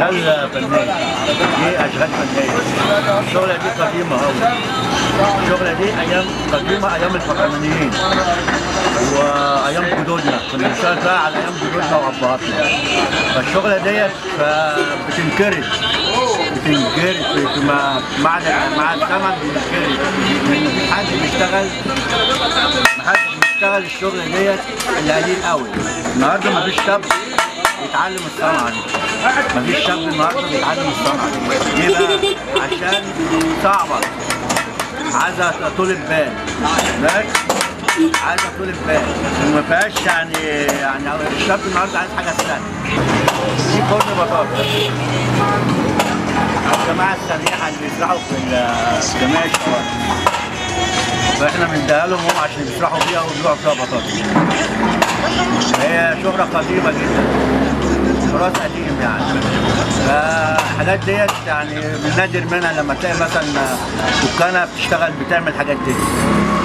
اشغال فنيه دي اشغال فنيه الشغله دي قديمه قوي الشغله دي ايام قديمه ايام الفرعونيين وايام جدودنا كنا بنشتغل فيها على ايام جدودنا وابهاتنا فالشغله ديت ف- بتنكرس بتنكرس في- مع مع مع الزمن بتنكرس لان مفيش حد بيشتغل محدش بيشتغل الشغله ديت الا قليل قوي النهارده مفيش شاب يتعلم الصنعه دي مفيش شاب النهارده بيتعلم الصنعه دي ليه بقى؟ عشان صعبه عايزه طول بال بس عايزه طول بال وما فيهاش يعني يعني الشاب النهارده عايز حاجه سهله دي فرن بطاطس الجماعه السريعه اللي بيزرعوا في ال- جميع الشوارع فاحنا بنديها لهم هم عشان يسرحوا فيها ويبيعوا فيها بطاطس هي شهرة قديمة جدا تراث قديم يعني فالحاجات ديت يعني من نادر منها لما تلاقي مثلا دكانة بتشتغل بتعمل الحاجات دي